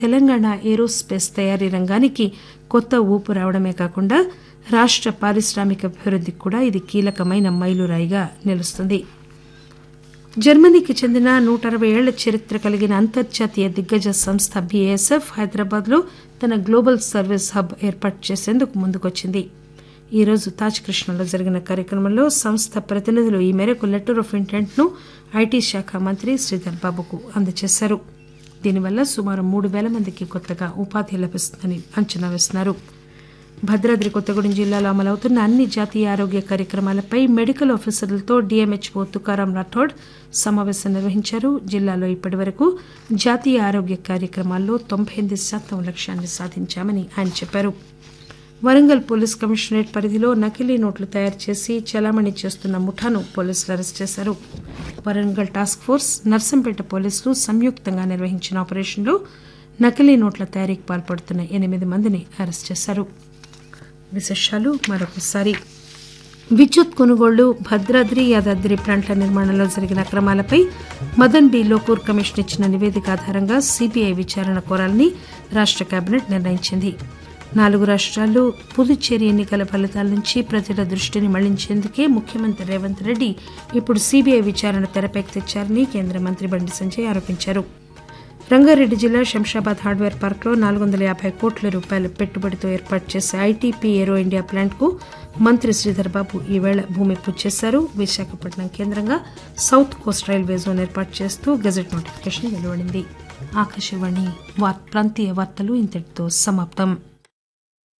Telangana aerospace తయారీ రంగానికి కొత్త ఊపు రావడమే కాకుండా రాష్ట పారిశ్రామిక అభివృద్దికి కూడా ఇది కీలకమైన మైలురాయిగా నిలుస్తుంది జర్మనీకి చెందిన నూట అరవై ఏళ్ల చరిత్ర కలిగిన అంతర్జాతీయ దిగ్గజ సంస్థ బీఏఎస్ఎఫ్ హైదరాబాద్ లో తన గ్లోబల్ సర్వీస్ హబ్ ఏర్పాటు చేసేందుకు ముందుకొచ్చింది ఈ రోజు తాజ్ కృష్ణలో జరిగిన కార్యక్రమంలో సంస్థ ప్రతినిధులు ఈ మేరకు లెటర్ ఆఫ్ ఇంటెంట్ ను ఐటీ శాఖ మంత్రి శ్రీధర్ బాబుకు అందజేశారు దీనివల్ల సుమారు మూడు పేల మందికి కొత్తగా ఉపాధి లభిస్తుందని అంచనా వేస్తున్నారు భద్రాద్రి కొత్తగూడెం జిల్లాలో అమలవుతున్న అన్ని జాతీయ ఆరోగ్య కార్యక్రమాలపై మెడికల్ ఆఫీసర్లతో డీఎంహెచ్ఓ తుకారాం రాఠోడ్ సమావేశం నిర్వహించారు జిల్లాలో ఇప్పటి వరకు జాతీయ ఆరోగ్య కార్యక్రమాల్లో తొంభై ఎనిమిది శాతం లక్ష్యాన్ని సాధించామని ఆయన చెప్పారు వరంగల్ పోలీస్ కమిషనరేట్ పరిధిలో నకిలీ నోట్లు తయారు చేసి చలామణి చేస్తున్న ముఠాను పోలీసులు అరెస్ట్ చేశారు వరంగల్ టాస్క్ ఫోర్స్ నర్సంపేట పోలీసులు సంయుక్తంగా నిర్వహించిన ఆపరేషన్లో నకిలీ నోట్ల తయారీకి పాల్పడుతున్న ఎనిమిది మందిని అరెస్ట్ చేశారు విశేషాలు మరొకసారి విద్యుత్ కొనుగోళ్లు భద్రాద్రి యాదాద్రి ప్లాంట్ల నిర్మాణంలో జరిగిన అక్రమాలపై మదన్ బి లోకూర్ కమిషన్ ఇచ్చిన నివేదిక ఆధారంగా సీబీఐ విచారణ కోరాలని రాష్ట కేబినెట్ నిర్ణయించింది నాలుగు రాష్ట్రాలు పుదుచ్చేరి ఎన్నికల ఫలితాల నుంచి ప్రజల దృష్టిని మళ్లించేందుకే ముఖ్యమంత్రి రేవంత్ రెడ్డి ఇప్పుడు సీబీఐ విచారణ తెరపైకి తెచ్చారని కేంద్ర మంత్రి బండి సంజయ్ ఆరోపించారు రంగారెడ్డి జిల్లా శంషాబాద్ హార్డ్వేర్ పార్క్లో నాలుగు వందల యాభై కోట్ల రూపాయల పెట్టుబడితో ఏర్పాటు చేసే ఐటీపీ ఏరో ఇండియా ప్లాంట్కు మంత్రి శ్రీధర్ బాబు ఈవేళ భూమి పూజ చేశారు విశాఖపట్నం కేంద్రంగా సౌత్ కోస్ట్ రైల్వే జోన్ ఏర్పాటు చేస్తూ గెజెట్ నోటిఫికేషన్ వెలువడింది ఆకాశవాణి ప్రాంతీయ వార్తలు ఇంతటితో సమాప్తం